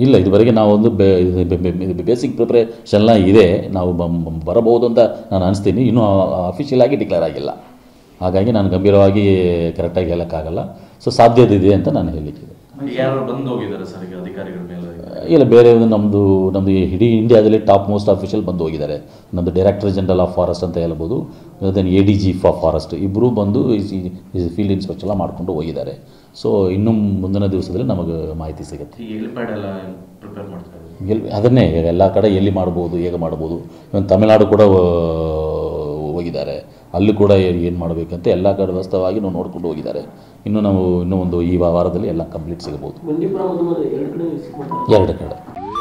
ಇಲ್ಲ ಇದುವರೆಗೆ ನಾವು ಒಂದು ಬೇಸಿಕ್ ಪ್ರಿಪ್ರೇಷನ್ ಎಲ್ಲ ಇದೆ ನಾವು ಬ- ಬ- ಬರಬಹುದು ಅಂತ ನಾನು ಅನಿಸ್ತೀನಿ ಇನ್ನೂ ಅಫಿಷಿಯಲ್ ಆಗಿ ಡಿಕ್ಲೇರ್ ಆಗಿಲ್ಲ ಹಾಗಾಗಿ ನಾನು ಗಂಭೀರವಾಗಿ ಕರೆಕ್ಟಾಗಿ ಹೇಳೋಕ್ಕಾಗಲ್ಲ ಸೊ ಸಾಧ್ಯತೆ ಇದೆ ಅಂತ ನಾನು ಹೇಳಲಿಕ್ಕಿದೆ ಯಾರು ಬಂದು ಹೋಗಿದ್ದಾರೆ ಸರ್ ಈಗ ಅಧಿಕಾರಿಗಳ ಮೇಲೆ ಇಲ್ಲ ಬೇರೆ ಒಂದು ನಮ್ಮದು ನಮ್ಮದು ಇಡೀ ಇಂಡಿಯಾದಲ್ಲಿ ಟಾಪ್ ಮೋಸ್ಟ್ ಆಫೀಷಿಯಲ್ ಬಂದು ಹೋಗಿದ್ದಾರೆ ನಮ್ಮದು ಡೈರೆಕ್ಟರ್ ಜನರಲ್ ಆಫ್ ಫಾರೆಸ್ಟ್ ಅಂತ ಹೇಳ್ಬೋದು then A D G for forest ಇಬ್ಬರೂ ಬಂದು ಫೀಲ್ಡ್ ಇನ್ಸ್ಪೆಕ್ಷನ್ ಎಲ್ಲ ಮಾಡಿಕೊಂಡು ಹೋಗಿದ್ದಾರೆ ಸೊ ಇನ್ನು ಮುಂದಿನ ದಿವಸದಲ್ಲಿ ನಮಗೆ ಮಾಹಿತಿ ಸಿಗುತ್ತೆ ಈ ಹೆಲಿಪ್ಯಾಡ್ ಎಲ್ಲ ಪ್ರಿಪೇರ್ ಮಾಡ್ತಾ ಇದ್ದಾರೆ ಎಲ್ಲಿ ಅದನ್ನೇ ಎಲ್ಲ ಕಡೆ ಎಲ್ಲಿ ಮಾಡ್ಬೋದು ಹೇಗೆ ಮಾಡ್ಬೋದು ಇವನ್ ತಮಿಳ್ನಾಡು ಕೂಡ ಆ, ಹೋಗಿದ್ದಾರೆ ಅಲ್ಲಿ ಕೂಡ ಏನು ಮಾಡಬೇಕಂತ ಎಲ್ಲ ಕಡೆ ವ್ಯವಸ್ಥವಾಗಿ ನಾವು ನೋಡ್ಕೊಂಡು ಹೋಗಿದ್ದಾರೆ ಇನ್ನು ನಾವು ಇನ್ನೂ ಒಂದು ಈ ವಾರದಲ್ಲಿ ಎಲ್ಲ ಕಂಪ್ಲೀಟ್ ಸಿಗಬಹುದು ಬಂಡೀಪುರ ಮತ್ತು ಮಧುರೆ ಎರಡು ಕಡೆ ವಿಸಿಟ್ ಮಾಡ್ತಾರೆ ಎರಡು ಕಡೆ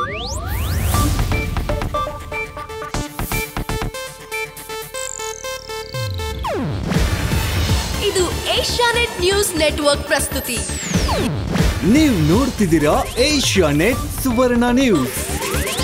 ಇದು ಏಷ್ಯಾನೆಟ್ ನ್ಯೂಸ್ ನೆಟ್ವರ್ಕ್ ಪ್ರಸ್ತುತಿ ನೀವು ನೋಡ್ತಿದ್ದೀರಾ ಏಷ್ಯಾ ನೆಟ್ ಸುವರ್ಣ ನ್ಯೂಸ್